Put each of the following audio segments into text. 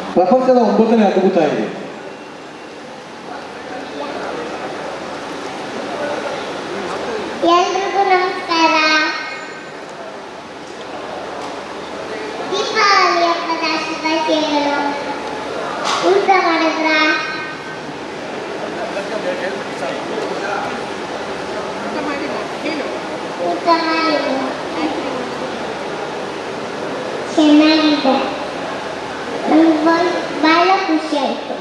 ಪ್ರಪಂಚದ ಒಂಬತ್ತನೇ ಅದ್ಭುತ ಇದೆ ಎಲ್ರಿಗೂ ನಮಸ್ಕಾರ ದೀಪಾವಳಿ ಹಬ್ಬದ ಶುಭಾಶಯಗಳು ಊಟ ಮಾಡಿದ್ರ ಊಟ ಮಾಡಿದ್ರು ಚೆನ್ನಾಗಿದೆ ನಮ್ಗೆ ಬಹಳ ಖುಷಿ ಆಯ್ತು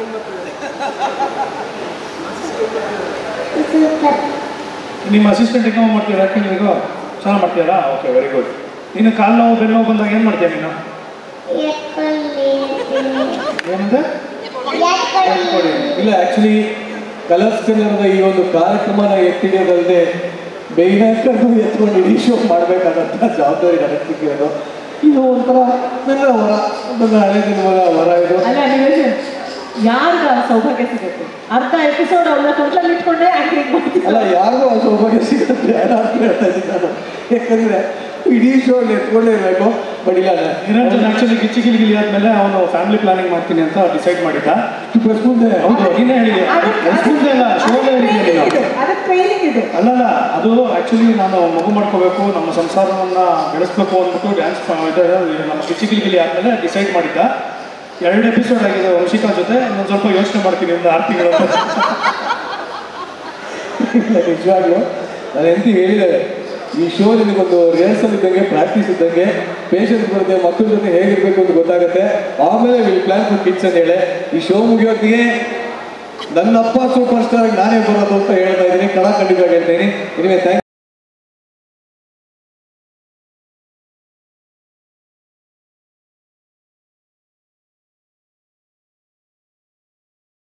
ಸೂಪರ್ ನಿಮ್ಮ ಅಸಿಸ್ಟೆಂಟ್ ಎಕ್ಸಾಮ್ ಮಾಡ್ತೀರಾ ನೀವು ಚೆನ್ನಾಗಿ ಮಾಡ್ತೀರಾ ಓಕೆ ವೆರಿ ಗುಡ್ ನೀನು ಕಾಲು ನೋವು ಬೆನ್ನು ನೋವು ಬಂದಾಗ ಏನು ಮಾಡ್ತೀಯ ನೀನು ಎತ್ಕೊಳ್ಳಿ ಏನಂದ್ರೆ ಎತ್ಕೊಳ್ಳಿ ಇಲ್ಲ ಆಕ್ಚುಲಿ ಕಲರ್ಸ್ ಕನ್ನಡದ ಈ ಒಂದು ಕಾರ್ಯಕ್ರಮನ ಎತ್ತಿಡಿಯೋದಲ್ಲದೆ ಬೇಯ್ನಾಕನ್ನು ಎತ್ಕೊಂಡು ಇಡೀ ಶೋ ಮಾಡಬೇಕಾದಂಥ ಜವಾಬ್ದಾರಿ ನನಗೆ ಸಿಕ್ಕಿರೋದು ಇದು ಒಂಥರ ನನ್ನ ವರ ನನ್ನ ಹಳೆ ದಿನಗಳ ವರ ಇದು ಅಲ್ಲ ನಿವೇಶನ್ ಯಾರ್ಗ ಸೌಭಾಗ್ಯ ಸಿಗುತ್ತೆ ಅರ್ಧ ಎಪಿಸೋಡ್ ಅವ್ರನ್ನ ತೊಟ್ಲಲ್ಲಿ ಇಟ್ಕೊಂಡೆ ಆಕ್ಟಿಂಗ್ ಮಾಡ್ತಿದ್ದ ಅಲ್ಲ ಯಾರಿಗೂ ಆ ಸೌಭಾಗ್ಯ ಸಿಗುತ್ತೆ ಬೇಡ ಅಂತ ಹೇಳ್ತಾ ಇದ್ದೀನಿ ನಾನು ಯಾಕಂದ್ರೆ ಇಡೀ ಶೋ ಎತ್ಕೊಂಡೇ ಇರಬೇಕು ಬಟ್ ಇಲ್ಲ ನಿರಂಜನ್ ಆಕ್ಚುಲಿ ಗಿಚ್ಚಿ ಗಿಲಿಗಿಲಿ ಆದ್ಮೇಲೆ ಅವನು ಫ್ಯಾಮಿಲಿ ಪ್ಲಾನಿಂಗ್ ಮಾಡ್ತೀನಿ ಅಂತ ಡಿಸೈಡ್ ಮಾಡಿದ್ದ ಪ್ಲಸ್ ಮುಂದೆ ಹೌದು ನೀನೇ ಹೇಳಿದೆ ಅಲ್ಲ ಶೋಲೇ ಹೇಳಿದ್ದೆ ನೀನು ಅದಕ್ಕೆ ಟ್ರೈನಿಂಗ್ ಇದೆ ಅಲ್ಲಲ್ಲ ಅದು ಆಕ್ಚುಲಿ ನಾನು ಮಗು ಮಾಡ್ಕೋಬೇಕು ನಮ್ಮ ಸಂಸಾರವನ್ನ ಬೆಳೆಸ್ಬೇಕು ಅಂದ್ಬಿಟ್ಟು ಡ್ಯಾನ್ಸ್ ನಮ್ಮ ಗಿಚ್ಚಿ ಗಿಲಿಗಿಲಿ ಆದ್ಮೇಲೆ ಡಿಸೈಡ್ ಮಾಡಿದ್ದ ಎರಡು ಎಪಿಸೋಡ್ ಆಗಿದೆ ವಂಶಿಕಾ ಜೊತೆ ಇನ್ನೊಂದು ಸ್ವಲ್ಪ ಯೋಚನೆ ಮಾಡ್ತೀನಿ ಒಂದು ಆರು ತಿಂಗಳು ಇಲ್ಲ, ನಿಜವಾಗ್ಲೂ ನಾನು ಎಂತ ಹೇಳಿದ್ದಾರೆ ಈ ಶೋ ನಿಮಗೊಂದು ರಿಹರ್ಸಲ್ ಇದ್ದಂಗೆ ಪ್ರಾಕ್ಟೀಸ್ ಇದ್ದಂಗೆ ಪೇಷನ್ಸ್ ಬರುತ್ತೆ ಮಕ್ಕಳ ಜೊತೆ ಹೇಗಿರ್ಬೇಕು ಅಂತ ಗೊತ್ತಾಗುತ್ತೆ ಆಮೇಲೆ ವಿಲ್ ಪ್ಲಾನ್ ಫಾರ್ ಕಿಡ್ಸ್ ಅಂತ ಹೇಳಿ ಈ ಶೋ ಮುಗಿಯೋತ್ತಿಗೆ ನನ್ನಪ್ಪ ಸೂಪರ್ ಸ್ಟಾರ್ ನಾನೇ ಬರೋದು ಅಂತ ಹೇಳ್ತಾ ಇದ್ದೀನಿ ಕಣ ಖಂಡಿತವಾಗಿ ಹೇಳ್ತೀನಿ ಇನಿವೆ ಥ್ಯಾಂಕ್